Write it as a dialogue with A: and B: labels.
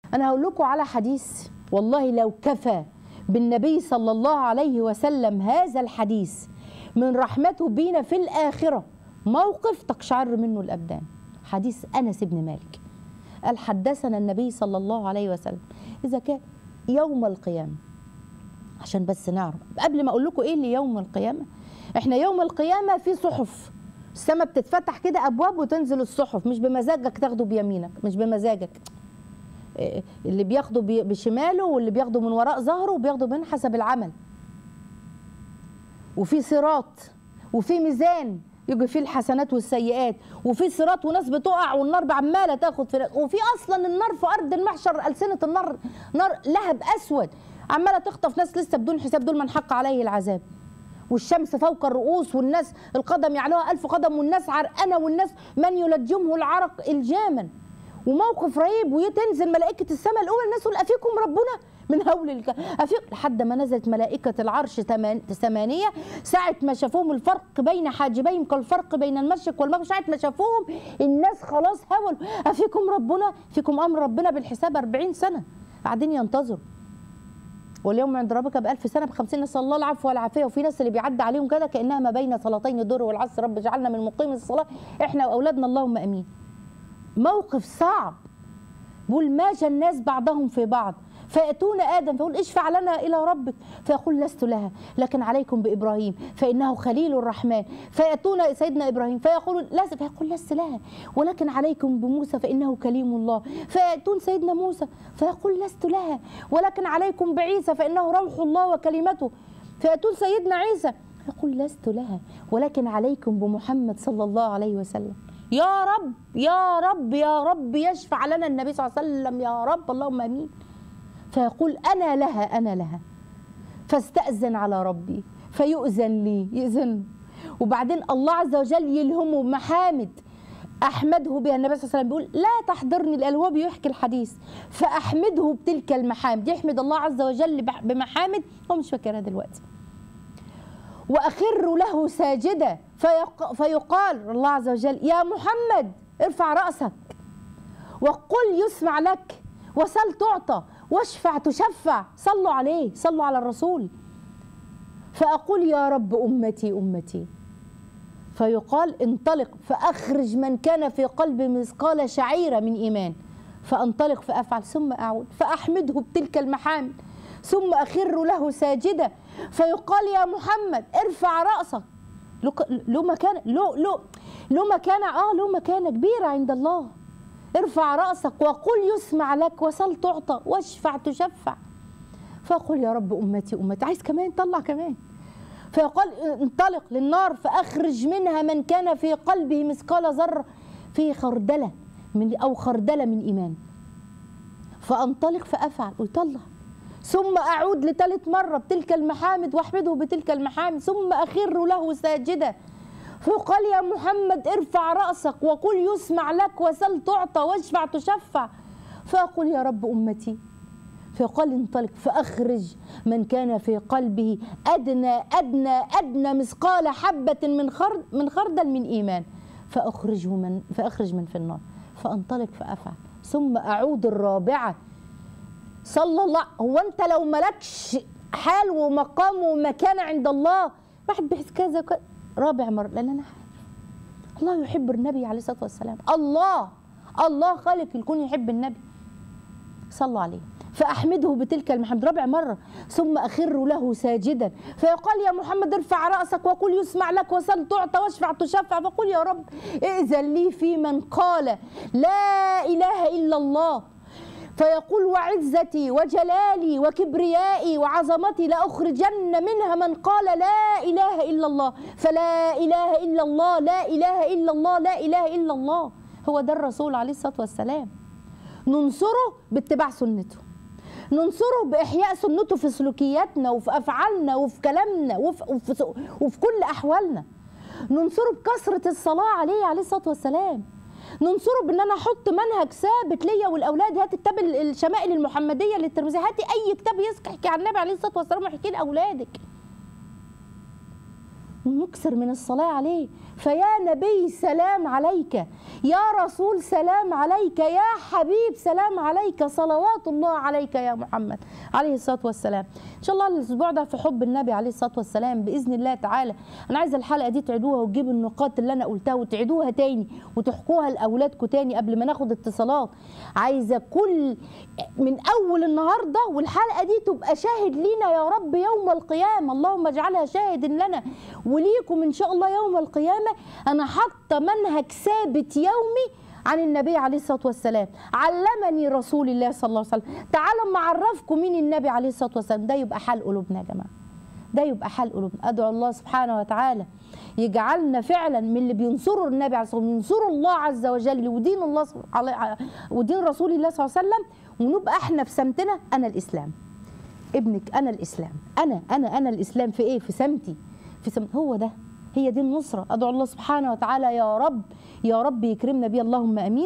A: انا هقول لكم على حديث والله لو كفى بالنبي صلى الله عليه وسلم هذا الحديث من رحمته بينا في الاخره موقف تقشعر منه الابدان حديث انس بن مالك قال حدثنا النبي صلى الله عليه وسلم اذا كان يوم القيامه عشان بس نعرف قبل ما اقول لكم ايه اللي يوم القيامه احنا يوم القيامه في صحف السماء بتتفتح كده ابواب وتنزل الصحف مش بمزاجك تاخده بيمينك مش بمزاجك إيه، اللي بياخده بي- بشماله واللي بياخده من وراء ظهره وبياخده من حسب العمل وفي صراط وفي ميزان يجي فيه الحسنات والسيئات وفي صراط وناس بتقع والنار عماله تاخد في وفي اصلا النار في ارض المحشر السنه النار نار لهب اسود عماله تخطف ناس لسه بدون حساب دول من حق عليه العذاب والشمس فوق الرؤوس والناس القدم يعلوها ألف قدم والناس عرقانة والناس من يلجمه العرق الجاما وموقف رهيب وتنزل ملائكة السماء الأولى الناس تقول أفيكم ربنا من هول الك... أفيك لحد ما نزلت ملائكة العرش تمان... ثمانية ساعة ما شافوهم الفرق بين حاجبيهم كالفرق بين المشرق والمغرب ساعة ما شافوهم الناس خلاص هول أفيكم ربنا فيكم أمر ربنا بالحساب 40 سنة قاعدين ينتظروا واليوم عند ربك بألف سنة بخمسين نسأل الله العفو والعافية وفي ناس اللي بيعدي عليهم كده كأنها ما بين صلاتين الظهر والعصر رب اجعلنا من مقيم الصلاة احنا وأولادنا اللهم أمين موقف صعب بيقول ماج الناس بعضهم في بعض فيأتون آدم فيقول اشفع لنا إلى ربك فيقول لست لها لكن عليكم بإبراهيم فإنه خليل الرحمن فيأتون سيدنا إبراهيم فيقول لست فيقول لست لها ولكن عليكم بموسى فإنه كليم الله فيأتون سيدنا موسى فيقول لست لها ولكن عليكم بعيسى فإنه روح الله وكلمته فيأتون سيدنا عيسى يقول لست لها ولكن عليكم بمحمد صلى الله عليه وسلم يا رب يا رب يا رب يشفع لنا النبي صلى الله عليه وسلم يا رب اللهم امين فيقول انا لها انا لها فاستاذن على ربي فيؤذن لي يأذن وبعدين الله عز وجل يلهمه محامد احمده بها النبي صلى الله عليه وسلم بيقول لا تحضرني الآن هو بيحكي الحديث فاحمده بتلك المحامد يحمد الله عز وجل بح- بمحامد هو مش فاكرها دلوقتي واخر له ساجدا فيق... فيقال الله عز وجل يا محمد ارفع راسك وقل يسمع لك وسل تعطى واشفع تشفع صلوا عليه صلوا على الرسول فاقول يا رب امتي امتي فيقال انطلق فاخرج من كان في قلبي مثقال شعيره من ايمان فانطلق فافعل ثم اعود فاحمده بتلك المحامد ثم اخر له ساجدا فيقال يا محمد ارفع راسك له له مكانه له له له مكانه اه له مكانه كبيره عند الله ارفع راسك وقل يسمع لك وسل تعطى واشفع تشفع فاقول يا رب امتي امتي عايز كمان طلع كمان فيقال انطلق للنار فاخرج منها من كان في قلبه مثقال ذره في خردله من او خردله من ايمان فانطلق فافعل ويطلع ثم اعود لثالث مره بتلك المحامد واحمده بتلك المحامد ثم اخر له ساجدا فقال يا محمد ارفع راسك وقل يسمع لك وسل تعطى واشفع تشفع فاقول يا رب امتي فقال انطلق فاخرج من كان في قلبه ادنى ادنى ادنى مثقال حبه من خرد من خردل من ايمان فاخرجه من فاخرج من في النار فانطلق فافعل ثم اعود الرابعه صلى الله هو انت لو ملكش حال ومقام ومكانه عند الله واحد بيحس كذا وكذا رابع مره لان انا عارف الله يحب النبي عليه الصلاه والسلام الله الله خالق الكون يحب النبي صلوا عليه فاحمده بتلك المحمد رابع مره ثم اخر له ساجدا فيقال يا محمد ارفع راسك وقل يسمع لك وسل تعطى واشفع تشفع فقل يا رب ائذن لي في من قال لا اله الا الله فيقول وعزتي وجلالي وكبريائي وعظمتي لأخرجن منها من قال لا إله إلا الله فلا إله إلا الله لا إله إلا الله لا إله إلا الله هو ده الرسول عليه الصلاة والسلام ننصره باتباع سنته ننصره بإحياء سنته في سلوكياتنا وفي أفعالنا وفي كلامنا وفي, وفي, وفي كل أحوالنا ننصره بكثرة الصلاة عليه عليه الصلاة والسلام ننصره بان انا احط منهج ثابت ليا والاولاد هات كتاب الشمائل المحمديه للترمذي هاتي اي كتاب يحكي عن النبي عليه الصلاه والسلام واحكي لاولادك ونكثر من الصلاة عليه فيا نبي سلام عليك يا رسول سلام عليك يا حبيب سلام عليك صلوات الله عليك يا محمد عليه الصلاة والسلام إن شاء الله الأسبوع ده في حب النبي عليه الصلاة والسلام بإذن الله تعالى أنا عايزة الحلقة دي تعيدوها وتجيبوا النقاط اللي أنا قلتها وتعيدوها تاني وتحكوها لأولادكم تاني قبل ما ناخد اتصالات عايزة كل من أول النهاردة والحلقة دي تبقى شاهد لينا يا رب يوم القيامة اللهم اجعلها شاهد لنا وليكم إن شاء الله يوم القيامة أنا حاطة منهج ثابت يومي عن النبي عليه الصلاة والسلام علمني رسول الله صلى الله عليه وسلم تعالوا أما أعرفكم مين النبي عليه الصلاة والسلام ده يبقى حال قلوبنا يا جماعة ده يبقى حال قلوبنا أدعو الله سبحانه وتعالى يجعلنا فعلا من اللي بينصروا النبي عليه الصلاه والسلام ينصروا الله عز وجل ودين الله سب- على- ودين رسول الله صلى الله عليه وسلم ونبقى احنا في سمتنا انا الاسلام ابنك انا الاسلام انا انا انا الاسلام في ايه في سمتي في سمت هو ده هي دي النصره ادعو الله سبحانه وتعالى يا رب يا رب يكرمنا بيه اللهم امين